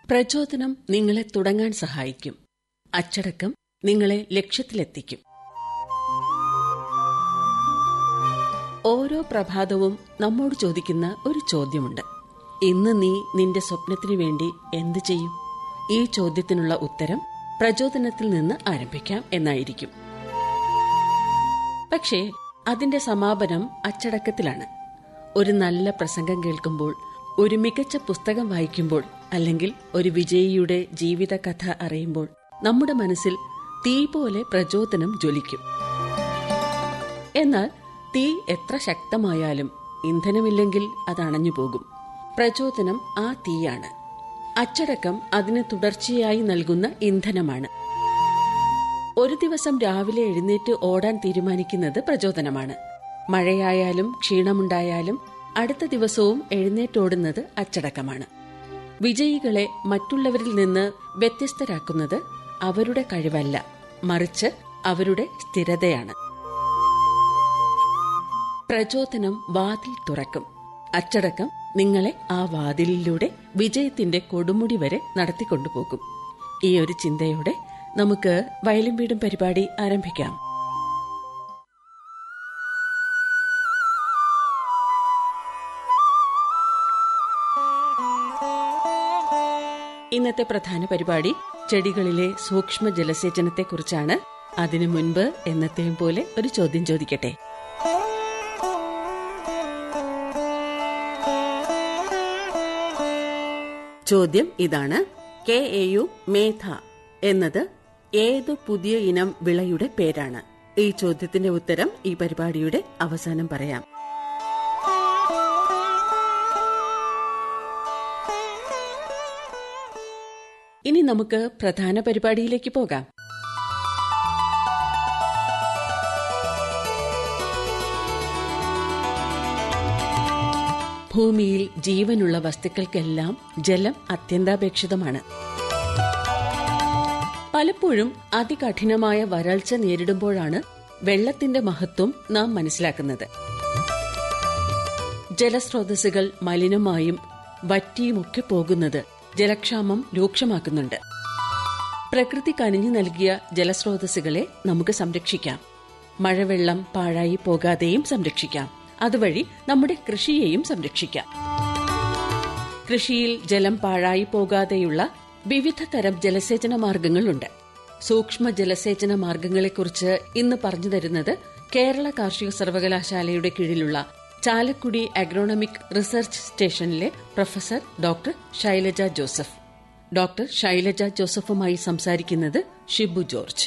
പ്രചോദനം നിങ്ങളെ തുടങ്ങാൻ സഹായിക്കും അച്ചടക്കം നിങ്ങളെ ലക്ഷ്യത്തിലെത്തിക്കും ഓരോ പ്രഭാതവും നമ്മോട് ചോദിക്കുന്ന ഒരു ചോദ്യമുണ്ട് ഇന്ന് നീ നിന്റെ സ്വപ്നത്തിനു വേണ്ടി എന്ത് ചെയ്യും ഈ ചോദ്യത്തിനുള്ള ഉത്തരം പ്രചോദനത്തിൽ നിന്ന് ആരംഭിക്കാം എന്നായിരിക്കും പക്ഷേ അതിന്റെ സമാപനം അച്ചടക്കത്തിലാണ് ഒരു നല്ല പ്രസംഗം കേൾക്കുമ്പോൾ ഒരു മികച്ച പുസ്തകം വായിക്കുമ്പോൾ അല്ലെങ്കിൽ ഒരു വിജയിയുടെ ജീവിതകഥ അറിയുമ്പോൾ നമ്മുടെ മനസ്സിൽ തീ പോലെ പ്രചോദനം ജ്വലിക്കും എന്നാൽ തീ എത്ര ശക്തമായാലും ഇന്ധനമില്ലെങ്കിൽ അത് അണഞ്ഞു പോകും പ്രചോദനം ആ തീയാണ് അച്ചടക്കം അതിന് തുടർച്ചയായി നൽകുന്ന ഇന്ധനമാണ് ഒരു ദിവസം രാവിലെ എഴുന്നേറ്റ് ഓടാൻ തീരുമാനിക്കുന്നത് പ്രചോദനമാണ് മഴയായാലും ക്ഷീണമുണ്ടായാലും അടുത്ത ദിവസവും എഴുന്നേറ്റോടുന്നത് അച്ചടക്കമാണ് വിജയികളെ മറ്റുള്ളവരിൽ നിന്ന് വ്യത്യസ്തരാക്കുന്നത് അവരുടെ കഴിവല്ല മറിച്ച് അവരുടെ സ്ഥിരതയാണ് പ്രചോദനം വാതിൽ തുറക്കും അച്ചടക്കം നിങ്ങളെ ആ വാതിലിലൂടെ വിജയത്തിന്റെ കൊടുമുടി വരെ നടത്തിക്കൊണ്ടുപോകും ഈ ഒരു ചിന്തയോടെ നമുക്ക് വയലും വീടും പരിപാടി ആരംഭിക്കാം ഇന്നത്തെ പ്രധാന പരിപാടി ചെടികളിലെ സൂക്ഷ്മ ജലസേചനത്തെക്കുറിച്ചാണ് അതിനു മുൻപ് എന്നത്തെയും പോലെ ഒരു ചോദ്യം ചോദിക്കട്ടെ ചോദ്യം ഇതാണ് കെ എ യു മേധ എന്നത് ഏതു പുതിയ ഇനം വിളയുടെ പേരാണ് ഈ ചോദ്യത്തിന്റെ ഉത്തരം ഈ പരിപാടിയുടെ അവസാനം പറയാം ഇനി നമുക്ക് പ്രധാന പരിപാടിയിലേക്ക് പോകാം ഭൂമിയിൽ ജീവനുള്ള വസ്തുക്കൾക്കെല്ലാം ജലം അത്യന്താപേക്ഷിതമാണ് പലപ്പോഴും അതികഠിനമായ വരൾച്ച നേരിടുമ്പോഴാണ് വെള്ളത്തിന്റെ മഹത്വം നാം മനസ്സിലാക്കുന്നത് ജലസ്രോതസ്സുകൾ മലിനമായും വറ്റിയുമൊക്കെ പോകുന്നത് ജലക്ഷാമം രൂക്ഷമാക്കുന്നുണ്ട് പ്രകൃതി കനിഞ്ഞു നൽകിയ ജലസ്രോതസ്സുകളെ നമുക്ക് സംരക്ഷിക്കാം മഴവെള്ളം പാഴായി പോകാതെയും സംരക്ഷിക്കാം അതുവഴി നമ്മുടെ കൃഷിയെയും സംരക്ഷിക്കാം കൃഷിയിൽ ജലം പാഴായി പോകാതെയുള്ള വിവിധ തരം ജലസേചന മാർഗങ്ങളുണ്ട് സൂക്ഷ്മ ജലസേചന മാർഗങ്ങളെക്കുറിച്ച് ഇന്ന് പറഞ്ഞു തരുന്നത് കേരള കാർഷിക സർവകലാശാലയുടെ കീഴിലുള്ള ചാലക്കുടി അഗ്രോണമിക് റിസർച്ച് സ്റ്റേഷനിലെ professor doctor Shailaja Joseph doctor Shailaja ജോസഫുമായി സംസാരിക്കുന്നത് ഷിബു ജോർജ്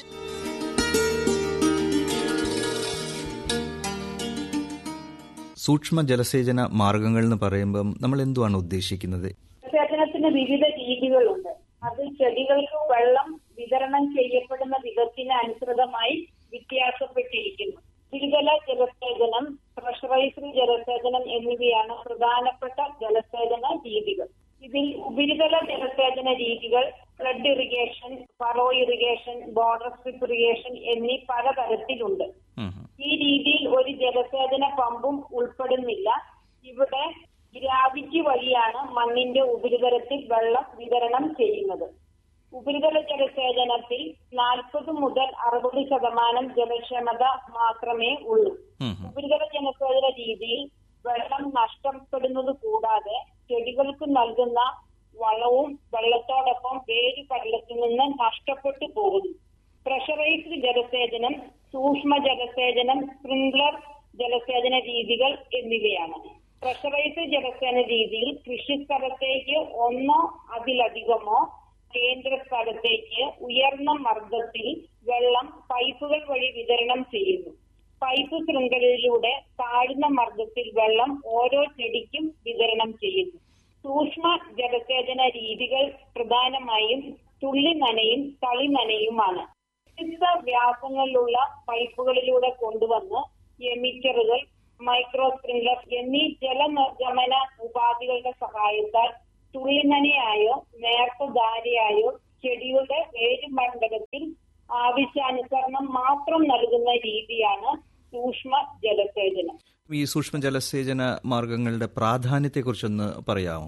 സൂക്ഷ്മ ജലസേചന മാർഗങ്ങൾ എന്ന് പറയുമ്പം നമ്മൾ എന്തുവാണ് ഉദ്ദേശിക്കുന്നത് ജലസേചനത്തിന് വിവിധ രീതികളുണ്ട് അത് ചെടികൾക്ക് വെള്ളം വിതരണം ചെയ്യപ്പെടുന്ന വിധത്തിന് അനുസൃതമായി വ്യത്യാസപ്പെട്ടിരിക്കുന്നു ഉപരിതല ജലസേചനം പ്രഷറൈസ്ഡ് ജലസേചനം എന്നിവയാണ് പ്രധാനപ്പെട്ട ജലസേചന രീതികൾ ഇതിൽ ഉപരിതല ജലസേചന രീതികൾ flood irrigation furrow irrigation border strip irrigation എന്നീ പലതരത്തിലുണ്ട് ഈ രീതിയിൽ ഒരു ജലസേചന പമ്പും ഉൾപ്പെടുന്നില്ല ഇവിടെ ഗ്രാവിറ്റി വഴിയാണ് മണ്ണിന്റെ ഉപരിതലത്തിൽ വെള്ളം വിതരണം ചെയ്യുന്നത് ഉപരിതല ജലസേചനത്തിൽ നാൽപ്പത് മുതൽ അറുപത് ശതമാനം ജലക്ഷമത മാത്രമേ ഉള്ളൂ ഉപരിതല ജലസേചന രീതിയിൽ വെള്ളം നഷ്ടപ്പെടുന്നത് കൂടാതെ ചെടികൾക്ക് നൽകുന്ന വളവും വെള്ളത്തോടൊപ്പം വേര് പടലത്തിൽ നിന്ന് നഷ്ടപ്പെട്ടു പോകുന്നു പ്രഷറൈസ്ഡ് ജലസേചനം സൂക്ഷ്മ ജലസേചനം സ്പ്രിംഗ്ലർ ജലസേചന രീതികൾ എന്നിവയാണ് പ്രഷറൈസ്ഡ് ജലസേചന രീതിയിൽ കൃഷിസ്ഥലത്തേക്ക് ഒന്നോ അതിലധികമോ കേന്ദ്ര സ്ഥലത്തേക്ക് ഉയർന്ന മർദ്ദത്തിൽ വെള്ളം പൈപ്പുകൾ വഴി വിതരണം ചെയ്യുന്നു പൈപ്പ് ശൃംഖലയിലൂടെ താഴ്ന്ന മർദ്ദത്തിൽ വെള്ളം ഓരോ ചെടിക്കും വിതരണം ചെയ്യുന്നു സൂക്ഷ്മ ജലസേചന രീതികൾ പ്രധാനമായും തുള്ളി നനയും തളി നനയുമാണ് വ്യത്യസ്ത വ്യാസങ്ങളിലുള്ള പൈപ്പുകളിലൂടെ കൊണ്ടുവന്ന് എമിറ്ററുകൾ മൈക്രോ സ്പ്രിംഗ്ലർ എന്നീ ജലനിർഗമന ഉപാധികളുടെ സഹായത്താൽ തുള്ളിനനയായോ നേർത്ത ധാരയായോ ചെടിയുടെ വേരുമണ്ഡലത്തിൽ ആവശ്യാനുസരണം മാത്രം നൽകുന്ന രീതിയാണ് സൂക്ഷ്മ ജലസേചനം ഈ സൂക്ഷ്മ ജലസേചന മാർഗങ്ങളുടെ പ്രാധാന്യത്തെക്കുറിച്ചൊന്ന് പറയാമോ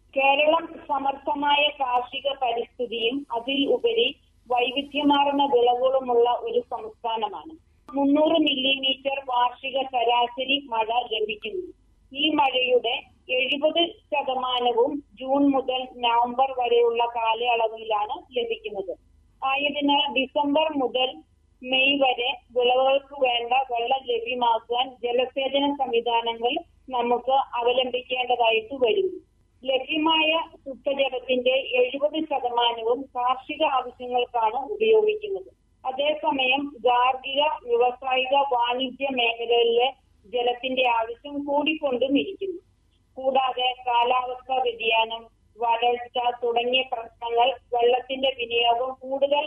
കേരളം സമർത്ഥമായ കാർഷിക പരിസ്ഥിതിയും അതിൽ ഉപരി വൈവിധ്യമാർന്ന വിളകളുമുള്ള ഒരു സംസ്ഥാനമാണ് മുന്നൂറ് മില്ലിമീറ്റർ വാർഷിക ശരാശരി മഴ ലഭിക്കുന്നു ഈ മഴയുടെ എഴുപത് ശതമാനവും ജൂൺ മുതൽ നവംബർ വരെയുള്ള കാലയളവിലാണ് ലഭിക്കുന്നത് ആയതിനാൽ ഡിസംബർ മുതൽ മെയ് വരെ വിളകൾക്ക് വേണ്ട വെള്ളം ലഭ്യമാക്കാൻ ജലസേചന സംവിധാനങ്ങൾ നമുക്ക് അവലംബിക്കേണ്ടതായിട്ട് വരുന്നു ലഭ്യമായ ശുദ്ധജലത്തിന്റെ എഴുപത് ശതമാനവും കാർഷിക ആവശ്യങ്ങൾക്കാണ് ഉപയോഗിക്കുന്നത് അതേസമയം ഗാർഹിക വ്യവസായിക വാണിജ്യ മേഖലകളിലെ ജലത്തിന്റെ ആവശ്യം കൂടിക്കൊണ്ടും ഇരിക്കുന്നു കൂടാതെ കാലാവസ്ഥാ വ്യതിയാനം വരൾച്ച തുടങ്ങിയ പ്രശ്നങ്ങൾ വെള്ളത്തിന്റെ വിനിയോഗം കൂടുതൽ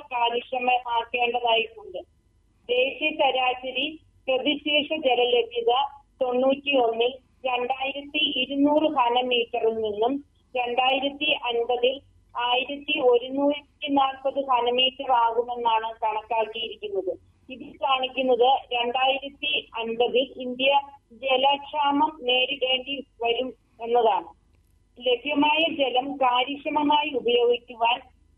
കാര്യക്ഷമമാക്കേണ്ടതായിട്ടുണ്ട് ദേശീയ ശരാശരി പ്രതിശീർഷ ജലലഭ്യത തൊണ്ണൂറ്റി ഒന്നിൽ രണ്ടായിരത്തി ഇരുന്നൂറ് ഘനമീറ്ററിൽ നിന്നും രണ്ടായിരത്തി അൻപതിൽ ആയിരത്തി ഒരുന്നൂറ്റി നാൽപ്പത് ഘനമീറ്റർ ആകുമെന്നാണ് കണക്കാക്കിയിരിക്കുന്നത് ഇത് കാണിക്കുന്നത് രണ്ടായിരത്തി അൻപതിൽ ഇന്ത്യ ജലക്ഷാമം നേരിടേണ്ടി വരും എന്നതാണ് ലഭ്യമായ ജലം കാര്യക്ഷമമായി ഉപയോഗിക്കുവാൻ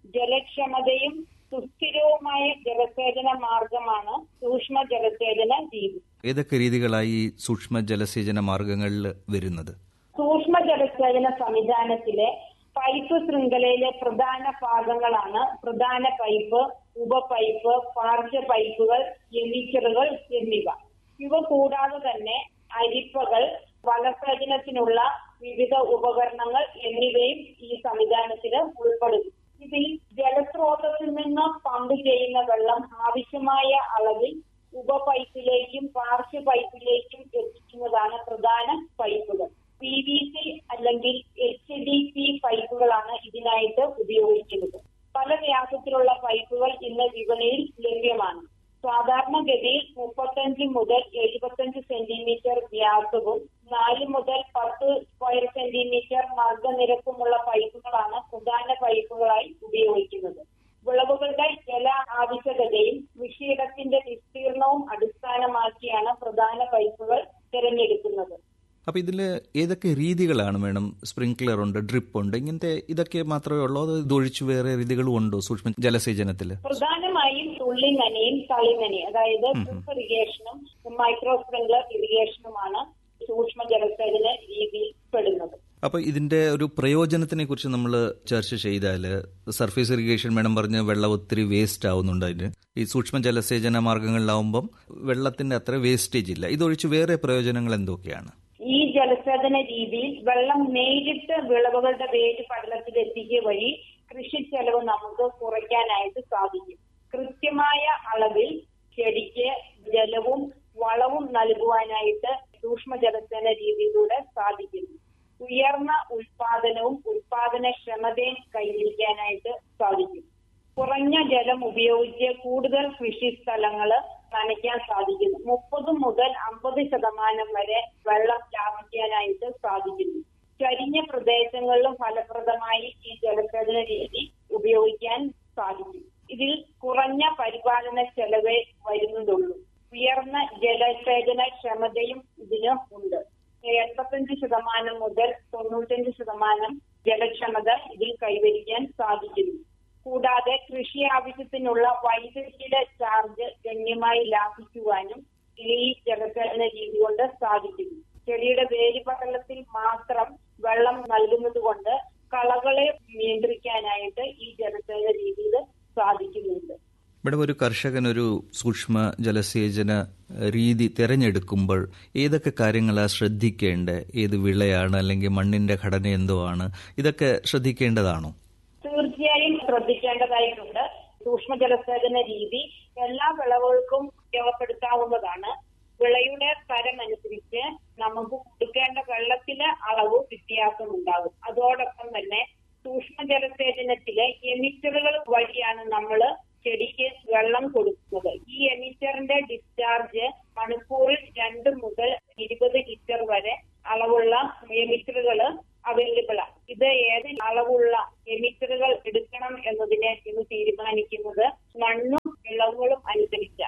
ജലക്ഷമതയും സുസ്ഥിരവുമായ ജലസേചന മാർഗമാണ് സൂക്ഷ്മ ജലസേചന രീതി ഏതൊക്കെ രീതികളായി ഈ സൂക്ഷ്മ ജലസേചന മാർഗങ്ങളിൽ വരുന്നത് സൂക്ഷ്മ ജലസേചന സംവിധാനത്തിലെ പൈപ്പ് ശൃംഖലയിലെ പ്രധാന ഭാഗങ്ങളാണ് പ്രധാന പൈപ്പ് ഉപപൈപ്പ് പാർശ്വ പൈപ്പുകൾ എമിറ്ററുകൾ എന്നിവ ഇവ കൂടാതെ തന്നെ അരിപ്പകൾ വനസേചനത്തിനുള്ള വിവിധ ഉപകരണങ്ങൾ എന്നിവയും ഈ സംവിധാനത്തിൽ ഉൾപ്പെടുന്നു ഇതിൽ ജലസ്രോതസ്സിൽ നിന്ന് പമ്പ് ചെയ്യുന്ന വെള്ളം ആവശ്യമായ അളവിൽ ഉപപൈപ്പിലേക്കും പാർശ്വ പൈപ്പിലേക്കും എത്തിക്കുന്നതാണ് പ്രധാന പൈപ്പുകൾ പി വി സി അല്ലെങ്കിൽ എച്ച് ഡി പി പൈപ്പുകളാണ് ഇതിനായിട്ട് ഉപയോഗിക്കുന്നത് പല വ്യാസത്തിലുള്ള പൈപ്പുകൾ ഇന്ന് വിപണിയിൽ ലഭ്യമാണ് സാധാരണഗതിയിൽ മുപ്പത്തഞ്ച് മുതൽ എഴുപത്തഞ്ച് സെന്റിമീറ്റർ വ്യാസവും നാല് മുതൽ പത്ത് സ്ക്വയർ സെന്റിമീറ്റർ മർദ്ദനിരക്കുമുള്ള പൈപ്പുകളാണ് പ്രധാന പൈപ്പുകളായി ഉപയോഗിക്കുന്നത് വിളവുകളുടെ ജല ആവശ്യകതയും കൃഷിയിടത്തിന്റെ വിസ്തീർണവും അടിസ്ഥാനമാക്കിയാണ് പ്രധാന പൈപ്പുകൾ തിരഞ്ഞെടുക്കുന്നത് അപ്പൊ ഇതിൽ ഏതൊക്കെ രീതികളാണ് വേണം സ്പ്രിംക്ലർ ഉണ്ട് ഡ്രിപ്പ് ഉണ്ട് ഇങ്ങനത്തെ ഇതൊക്കെ മാത്രമേ ഉള്ളൂ അത് ഇതൊഴിച്ച് വേറെ രീതികളും ഉണ്ടോ സൂക്ഷ്മ ജലസേചനത്തിൽ പ്രധാനമായും തുള്ളിനനയും തളിനനയും അതായത് ഡ്രിപ്പ് ഇറിഗേഷനും മൈക്രോ സ്പ്രിംഗ്ലർ ഇറിഗേഷനുമാണ് സൂക്ഷ്മ ജലസേചന രീതിയിൽ പെടുന്നത് അപ്പൊ ഇതിന്റെ ഒരു പ്രയോജനത്തിനെ കുറിച്ച് നമ്മൾ ചർച്ച ചെയ്താൽ സർഫേസ് ഇറിഗേഷൻ വേണം പറഞ്ഞ് വെള്ളം ഒത്തിരി വേസ്റ്റ് ആവുന്നുണ്ട് അതിന് ഈ സൂക്ഷ്മ ജലസേചന മാർഗങ്ങളിലാവുമ്പം വെള്ളത്തിന്റെ അത്ര വേസ്റ്റേജ് ഇല്ല ഇതൊഴിച്ച് വേറെ പ്രയോജനങ്ങൾ എന്തൊക്കെയാണ് ഈ ജലസേചന രീതിയിൽ വെള്ളം നേരിട്ട് വിളവുകളുടെ വേര് പടലത്തിൽ എത്തിക്കുക വഴി കൃഷി ചെലവ് നമുക്ക് കുറയ്ക്കാനായിട്ട് സാധിക്കും കൃത്യമായ അളവിൽ ചെടിക്ക് ജലവും വളവും നൽകുവാനായിട്ട് സൂക്ഷ്മ ജലസേന രീതിയിലൂടെ സാധിക്കുന്നു ഉയർന്ന ഉൽപാദനവും ഉൽപാദനക്ഷമതയും കൈവരിക്കാനായിട്ട് സാധിക്കും കുറഞ്ഞ ജലം ഉപയോഗിച്ച് കൂടുതൽ കൃഷി സ്ഥലങ്ങള് നനയ്ക്കാൻ സാധിക്കുന്നു മുപ്പത് മുതൽ അമ്പത് ശതമാനം വരെ വെള്ളം ലാഭിക്കാനായിട്ട് സാധിക്കുന്നു ചരിഞ്ഞ പ്രദേശങ്ങളിലും ഫലപ്രദമായി ഈ ജലസേചന രീതി ഉപയോഗിക്കാൻ സാധിക്കും ഇതിൽ കുറഞ്ഞ പരിപാലന ചെലവേ വരുന്നതുള്ളൂ ഉയർന്ന ജലസേചന ക്ഷമതയും ഇതിന് ഉണ്ട് എൺപത്തഞ്ച് ശതമാനം മുതൽ തൊണ്ണൂറ്റഞ്ച് ശതമാനം ജലക്ഷമത ഇതിൽ കൈവരിക്കാൻ സാധിക്കുന്നു കൂടാതെ കൃഷി ആവശ്യത്തിനുള്ള വൈദ്യുതിയുടെ ചാർജ് ഗണ്യമായി ലാഭിക്കുവാനും ഈ ജലസേചന രീതി കൊണ്ട് സാധിക്കുന്നു ചെടിയുടെ വേലിപടലത്തിൽ മാത്രം വെള്ളം നൽകുന്നത് കൊണ്ട് കളകളെ നിയന്ത്രിക്കാനായിട്ട് ഈ ജലസേചന രീതിയിൽ സാധിക്കുന്നുണ്ട് ഇവിടെ ഒരു കർഷകൻ ഒരു സൂക്ഷ്മ ജലസേചന രീതി തിരഞ്ഞെടുക്കുമ്പോൾ ഏതൊക്കെ കാര്യങ്ങളാ ശ്രദ്ധിക്കേണ്ടത് ഏത് വിളയാണ് അല്ലെങ്കിൽ മണ്ണിന്റെ ഘടന എന്തോ ആണ് ഇതൊക്കെ ശ്രദ്ധിക്കേണ്ടതാണോ തീർച്ചയായും ശ്രദ്ധിക്കേണ്ടതായിട്ടുണ്ട് സൂക്ഷ്മ ജലസേചന രീതി എല്ലാ വിളവുകൾക്കും ഉപയോഗപ്പെടുത്താവുന്നതാണ് വിളയുടെ തരമനുസരിച്ച് നമുക്ക് കൊടുക്കേണ്ട വെള്ളത്തിലെ അളവ് വ്യത്യാസമുണ്ടാകും അതോടൊപ്പം തന്നെ സൂക്ഷ്മ ജലസേചനത്തിലെ എമിറ്ററുകൾ വഴിയാണ് നമ്മൾ ചെടിക്ക് വെള്ളം കൊടുക്കുന്നത് ഈ എമിറ്ററിന്റെ ഡിസ്ചാർജ് മണിക്കൂറിൽ രണ്ട് മുതൽ ഇരുപത് ലിറ്റർ വരെ അളവുള്ള എമിറ്ററുകൾ അവൈലബിൾ ആണ് ഇത് ഏത് അളവുള്ള എമിറ്ററുകൾ എടുക്കണം എന്നതിനെ ഇന്ന് തീരുമാനിക്കുന്നത് മണ്ണും വിളവുകളും അനുസരിച്ചാണ്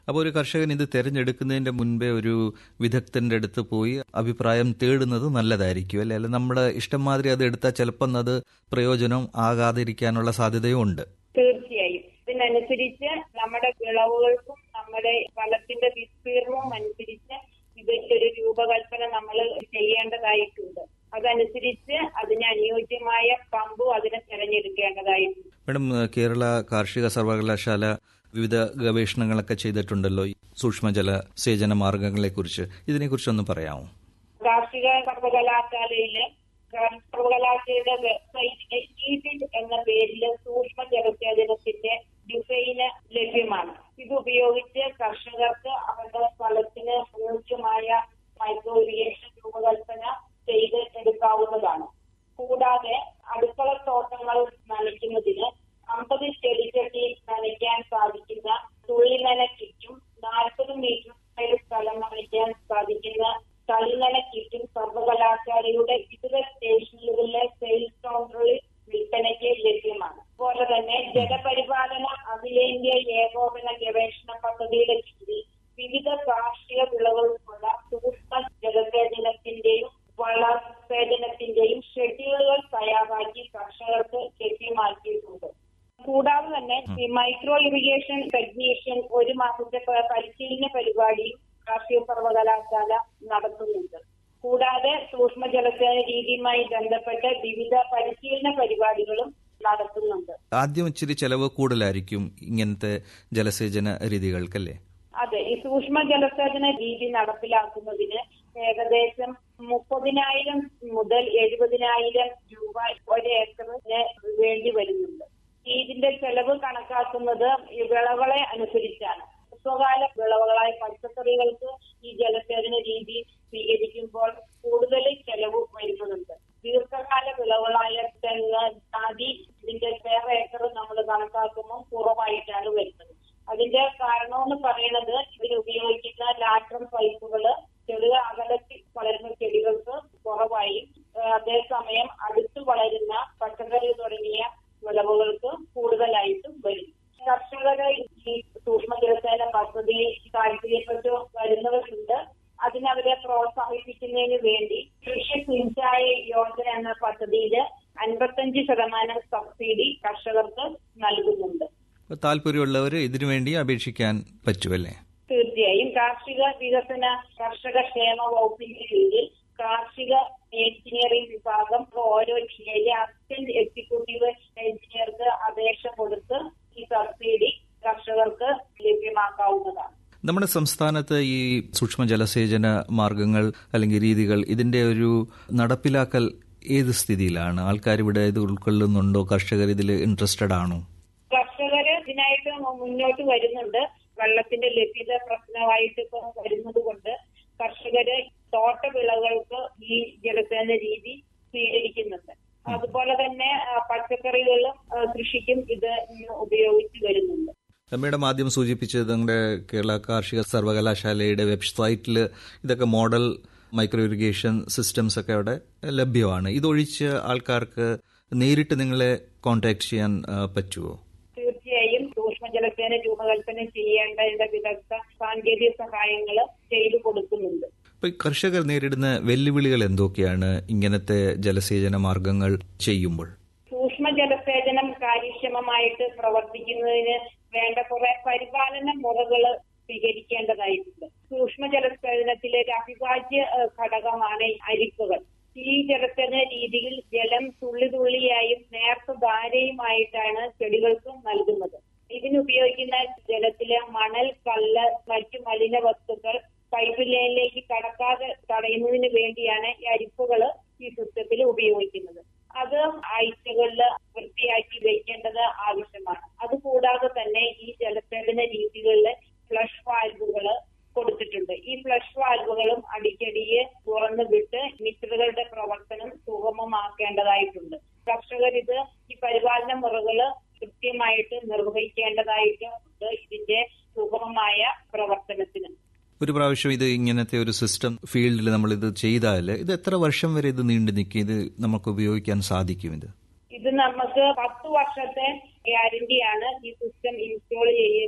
അപ്പോൾ ഒരു കർഷകൻ ഇത് തിരഞ്ഞെടുക്കുന്നതിന്റെ മുൻപേ ഒരു വിദഗ്ധന്റെ അടുത്ത് പോയി അഭിപ്രായം തേടുന്നത് നല്ലതായിരിക്കും അല്ലെ അല്ലെ നമ്മുടെ ഇഷ്ടം മാതിരി അത് എടുത്താൽ ചിലപ്പം അത് പ്രയോജനം ആകാതിരിക്കാനുള്ള സാധ്യതയും ഉണ്ട് തീർച്ചയായും ഇതിനനുസരിച്ച് നമ്മുടെ വിളവുകൾക്കും നമ്മുടെ ഫലത്തിന്റെ വിസ്തീർണവും അനുസരിച്ച് ഇതിന്റെ ഒരു രൂപകൽപ്പന നമ്മൾ ചെയ്യേണ്ടതായിട്ടുണ്ട് അതനുസരിച്ച് അതിന് അനുയോജ്യമായ പമ്പും അതിനെ തിരഞ്ഞെടുക്കേണ്ടതായിട്ടുണ്ട് മാഡം കേരള കാർഷിക സർവകലാശാല വിവിധ ഗവേഷണങ്ങളൊക്കെ ചെയ്തിട്ടുണ്ടല്ലോ ഈ സൂക്ഷ്മജല സേചന മാർഗങ്ങളെക്കുറിച്ച് ഇതിനെക്കുറിച്ചൊന്ന് പറയാമോ കാർഷിക സർവകലാശാലയില് സർവകലാശാലയുടെ വെബ്സൈറ്റില് ഈഡിഡ് എന്ന പേരിൽ സൂക്ഷ്മ ജലസേചനത്തിന്റെ ഡിസൈന് ലഭ്യമാണ് ഇത് ഉപയോഗിച്ച് കർഷകർക്ക് അവരുടെ സ്ഥലത്തിന് അനുയോജ്യമായ മൈക്രോ ഇറിഗേഷൻ രൂപകൽപ്പന ചെയ്ത് എടുക്കാവുന്നതാണ് കൂടാതെ അടുക്കള തോട്ടങ്ങൾ നനയ്ക്കുന്നതിന് അമ്പത് ചെടിച്ചട്ടി നനയ്ക്കാൻ സാധിക്കുന്ന തുള്ളി നനയ്ക്കും നാൽപ്പത് മീറ്റർ സ്ഥലം നനയ്ക്കാൻ സാധിക്കുന്ന കളിനന കിറ്റും സർവകലാശാലയുടെ ഇതര സ്റ്റേഷനുകളിലെ സെയിൽസ് കൗണ്ടറിൽ വിൽപ്പനയ്ക്ക് ലഭ്യമാണ് അതുപോലെ തന്നെ ജലപരിപാലന അഖിലേന്ത്യാ ഏകോപന ഗവേഷണ പദ്ധതിയുടെ കീഴിൽ വിവിധ കാർഷിക വിളകൾക്കുള്ള സൂക്ഷ്മ ജലസേചനത്തിന്റെയും വളസേചനത്തിന്റെയും ഷെഡ്യൂളുകൾ തയ്യാറാക്കി കർഷകർക്ക് ലഭ്യമാക്കിയിട്ടുണ്ട് കൂടാതെ തന്നെ ഈ മൈക്രോ ഇറിഗേഷൻ ടെക്നീഷ്യൻ ഒരു മാസത്തെ പ- പരിശീലന പരിപാടിയും കാർഷിക സർവകലാശാല നടത്തുന്നുണ്ട് കൂടാതെ സൂക്ഷ്മ ജലസേചന രീതിയുമായി ബന്ധപ്പെട്ട് വിവിധ പരിശീലന പരിപാടികളും നടത്തുന്നുണ്ട് ആദ്യം ഇച്ചിരി ചെലവ് കൂടുതലായിരിക്കും ഇങ്ങനത്തെ ജലസേചന രീതികൾക്കല്ലേ അതെ ഈ സൂക്ഷ്മ ജലസേചന രീതി നടപ്പിലാക്കുന്നതിന് ഏകദേശം മുപ്പതിനായിരം മുതൽ എഴുപതിനായിരം രൂപ ഒരു ഏക്കറിന് വേണ്ടി വരുന്നുണ്ട് ഇതിന്റെ ചെലവ് കണക്കാക്കുന്നത് ഈ വിളകളെ അനുസരിച്ചാണ് ഹ്രസ്വകാല വിളവുകളായ പച്ചക്കറികൾക്ക് ഈ ജലസേചന രീതി സ്വീകരിക്കുമ്പോൾ കൂടുതൽ ചെലവ് വരുന്നുണ്ട് ദീർഘകാല വിളവുകളായ തെങ്ങ് ജാതി ഇതിന്റെ വേറെ ഏക്കർ നമ്മൾ കണക്കാക്കുമ്പോൾ കുറവായിട്ടാണ് വരുന്നത് അതിന്റെ കാരണമെന്ന് പറയുന്നത് ഇതിൽ ഉപയോഗിക്കുന്ന ലാറ്ററൽ പൈപ്പുകള് ചെറിയ അകലത്തിൽ വളരുന്ന ചെടികൾക്ക് കുറവായും ഏഹ് അതേസമയം അടുത്ത് വളരുന്ന പച്ചക്കറി തുടങ്ങിയ വിളവുകൾക്ക് കൂടുതലായിട്ടും വരും കർഷകരെ ഈ സൂക്ഷ്മ ജലസേന പദ്ധതി താല്പര്യപ്പെട്ടു വരുന്നവരുണ്ട് അതിനവരെ പ്രോത്സാഹിപ്പിക്കുന്നതിന് വേണ്ടി കൃഷി സിഞ്ചായി യോജന എന്ന പദ്ധതിയിൽ അൻപത്തഞ്ച് ശതമാനം സബ്സിഡി കർഷകർക്ക് നൽകുന്നുണ്ട് താല്പര്യമുള്ളവർ ഇതിനുവേണ്ടി അപേക്ഷിക്കാൻ പറ്റുമല്ലേ തീർച്ചയായും കാർഷിക വികസന കർഷക ക്ഷേമ വകുപ്പിന്റെ കീഴിൽ കാർഷിക എഞ്ചിനീയറിംഗ് വിഭാഗം ഓരോ ജില്ലയിലെ അസിസ്റ്റന്റ് എക്സിക്യൂട്ടീവ് എഞ്ചിനീയർക്ക് അപേക്ഷ കൊടുത്ത് ഈ സബ്സിഡി കർഷകർക്ക് ലഭ്യമാക്കാവുന്നതാണ് നമ്മുടെ സംസ്ഥാനത്ത് ഈ സൂക്ഷ്മ ജലസേചന മാർഗങ്ങൾ അല്ലെങ്കിൽ രീതികൾ ഇതിന്റെ ഒരു നടപ്പിലാക്കൽ ഏത് സ്ഥിതിയിലാണ് ആൾക്കാർ ഇവിടെ ഇത് ഉൾക്കൊള്ളുന്നുണ്ടോ കർഷകർ ഇതിൽ ഇൻട്രസ്റ്റഡ് ആണോ കർഷകര് ഇതിനായിട്ട് മുന്നോട്ട് വരുന്നുണ്ട് വെള്ളത്തിന്റെ ലഭ്യത പ്രശ്നമായിട്ട് ഇപ്പൊ വരുന്നത് കൊണ്ട് കർഷകര് തോട്ടവിളകൾക്ക് ഈ ജലസേന രീതി സ്വീകരിക്കുന്നുണ്ട് അതുപോലെ തന്നെ ആ, പച്ചക്കറികളും ആ, കൃഷിക്കും ഇത് ഇന്ന് ഉപയോഗിച്ച് വരുന്നുണ്ട് മേഡം ആദ്യം സൂചിപ്പിച്ചത് നിങ്ങളുടെ കേരള കാർഷിക സർവകലാശാലയുടെ വെബ്സൈറ്റിൽ ഇതൊക്കെ മോഡൽ മൈക്രോ ഇറിഗേഷൻ സിസ്റ്റംസ് ഒക്കെ അവിടെ ലഭ്യമാണ് ഇതൊഴിച്ച് ആൾക്കാർക്ക് നേരിട്ട് നിങ്ങളെ കോൺടാക്ട് ചെയ്യാൻ ആ, പറ്റുമോ തീർച്ചയായും സൂക്ഷ്മ ജലസേന രൂപകൽപ്പന ചെയ്യേണ്ട വിദഗ്ധ സാങ്കേതിക സഹായങ്ങൾ ചെയ്തു കൊടുക്കുന്നുണ്ട് ഇപ്പൊ ഈ കർഷകർ നേരിടുന്ന വെല്ലുവിളികൾ എന്തൊക്കെയാണ് ഇങ്ങനത്തെ ജലസേചന മാർഗങ്ങൾ ചെയ്യുമ്പോൾ സൂക്ഷ്മ ജലസേചനം കാര്യക്ഷമമായിട്ട് പ്രവർത്തിക്കുന്നതിന് വേണ്ട കുറെ പരിപാലന മുറകൾ സ്വീകരിക്കേണ്ടതായിട്ടുണ്ട് സൂക്ഷ്മ ജലസേചനത്തിലെ ഒരു അവിഭാജ്യ ഏഹ്, ഘടകമാണ് ഈ അരിപ്പുകൾ ഈ ജലസേചന രീതിയിൽ ജലം തുള്ളി തുള്ളിയായും നേർത്ത ധാരയുമായിട്ടാണ് ചെടികൾക്ക് നൽകുന്നത് ഇതിനുപയോഗിക്കുന്ന ജലത്തിലെ മണൽ കല്ല് മറ്റു മലിന വസ്തുക്കൾ പൈപ്പ് ലൈനിലേക്ക് കടക്കാതെ തടയുന്നതിന് വേണ്ടിയാണ് ഈ അരിപ്പുകൾ ഈ സിസ്റ്റത്തിൽ ഉപയോഗിക്കുന്നത് അത് ആഴ്ചകളിൽ വൃത്തിയാക്കി വെക്കേണ്ടത് ആവശ്യമാണ് അതുകൂടാതെ തന്നെ ഈ ജലസേചന രീതികളിൽ ഫ്ലഷ് വാൽവുകൾ കൊടുത്തിട്ടുണ്ട് ഈ ഫ്ലഷ് വാൽവുകളും അടിക്കടിയെ തുറന്നു വിട്ട് മിശ്രിതകളുടെ പ്രവർത്തനം സുഗമമാക്കേണ്ടതായിട്ടുണ്ട് കർഷകർ ഇത് ഈ പരിപാലന മുറകള് കൃത്യമായിട്ട് നിർവഹിക്കേണ്ടതായിട്ട് ഉണ്ട് ഇതിന്റെ സുഗമമായ പ്രവർത്തനത്തിന് ഒരു പ്രാവശ്യം ഇത് ഇങ്ങനത്തെ ഒരു സിസ്റ്റം ഫീൽഡിൽ നമ്മൾ ഇത് ചെയ്താൽ ഇത് എത്ര വർഷം വരെ ഇത് നീണ്ടു നിൽക്കും ഇത് നമുക്ക് ഉപയോഗിക്കാൻ സാധിക്കും ഇത് ഇത് നമുക്ക് പത്ത് വർഷത്തെ ഗ്യാരണ്ടിയാണ് ഈ സിസ്റ്റം ഇൻസ്റ്റാൾ ചെയ്യുക